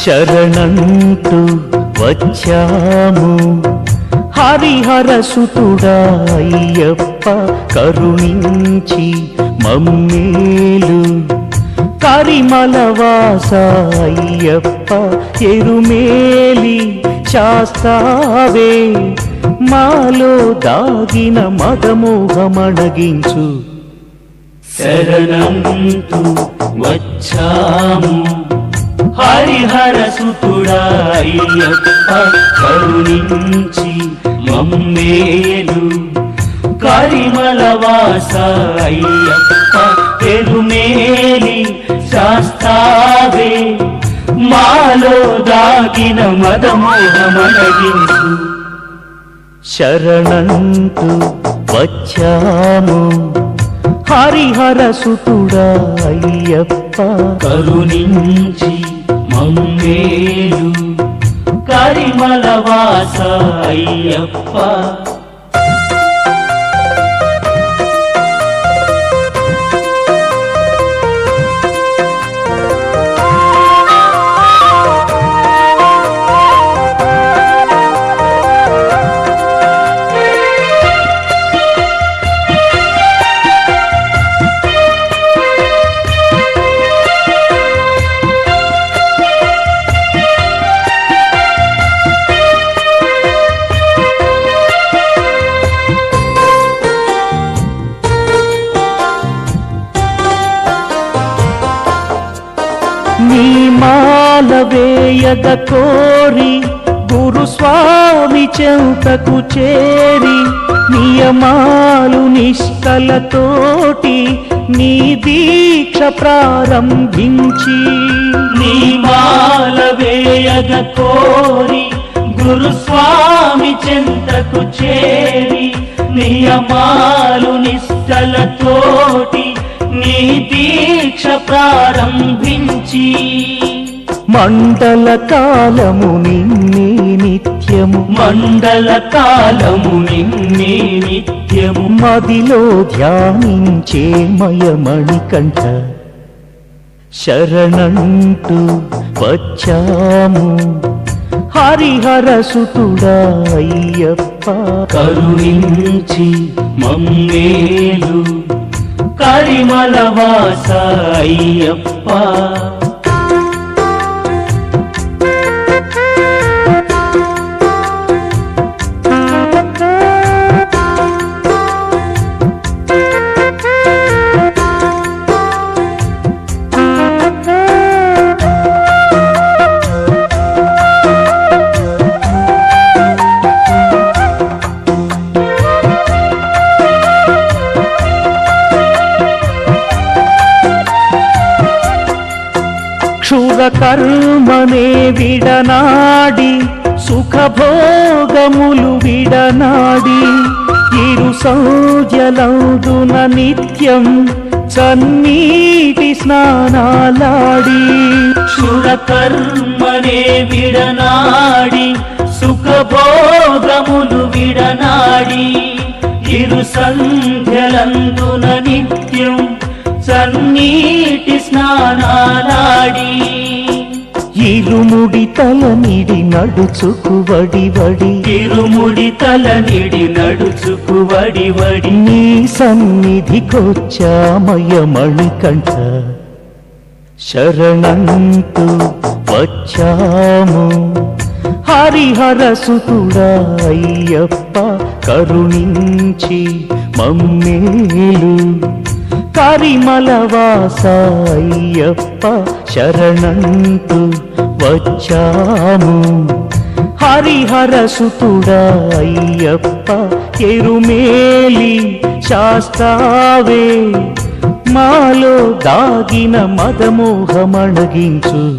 శరణంటూ వచ్చాము హరిహర సుతుడా అయ్యప్ప కరుణించి మమ్మేలు కరిమల వాస అయ్యప్ప ఎరుమేలి శాస్తావే మాలో దాగిన మదమోహమణగించు శరణంతు వచ్చాము హరిహర సుతుడా అయ్యప్ప కరుణించి మమ్మేలు కరిమల వాస అయ్యప్ప పెరుమేలి శాస్తావే మాలో దాగిన మదమోహమడగించు శరణంటూ వచ్చాము హరిహర సుతుడా అయ్యప్ప కరుణించి మమ్మేలు కరిమల వాస అయ్యప్ప నీ మాల వేయగ కోరి గురుస్వామి చెంతకు చేరి నియమాలు నిష్కలతోటి నీ దీక్ష ప్రారంభించి నీ మాల వేయగ కోరి గురుస్వామి చెంతకు చేరి నియమాలు నిష్టలతోటి నీ దీక్ష ప్రారంభించి మండల కాలము నిన్నే నిత్యము మండల కాలము నిన్నే నిత్యము మదిలో ధ్యానించే మయమణి కంఠ శరణంటూ వచ్చాము హరిహర సుతుడా అయ్యప్ప కరుణించి మమ్మేలు కరిమల వాస అయ్యప్ప క్షుర కర్మనే విడనాడి సుఖభోగములు విడనాడి ఇరు సంధ్యలందున నిత్యం చన్నీటి స్నానాలాడి శుర కర్మనే విడనాడి సుఖభోగములు విడనాడి ఇరు సంధ్యలందున నిత్యం సన్నీటి స్నానాలాడి ఇరుముడి తల నిడి నడుచుకు వడి వడి తిరుముడి తల నిడి నడుచుకు వడి వడి నీ సన్నిధికొచ్చామయమణి కంఠ శరణంటూ వచ్చాము హరిహర సుతుడా అయ్యప్ప కరుణించి మమ్మేలు కరిమల వాస అయ్యప్ప శరణంటూ వచ్చాము హరిహర సుతుడా అయ్యప్ప ఎరుమేలి శాస్తావే మాలో దాగిన మదమోహమణగించు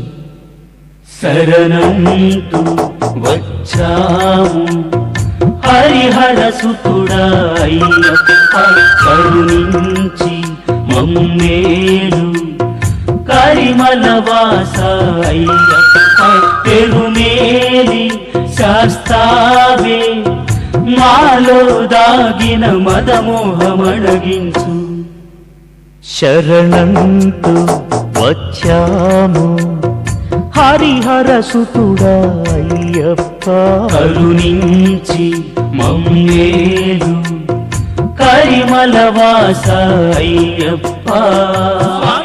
శరణంతు వచ్చాము హరిహర సుతుడా అయ్యప్ప కరుణించి మమ్మేలు కరిమల వాస అయ్యప్ప పెరుమేలి శాస్తావే మాలో దాగిన మదమోహమణగించు శరణంటూ వచ్చాము హరిహర సుతుడా అయ్యప్ప కరుణించి మమ్మేలు కరిమల వాస అయ్యప్ప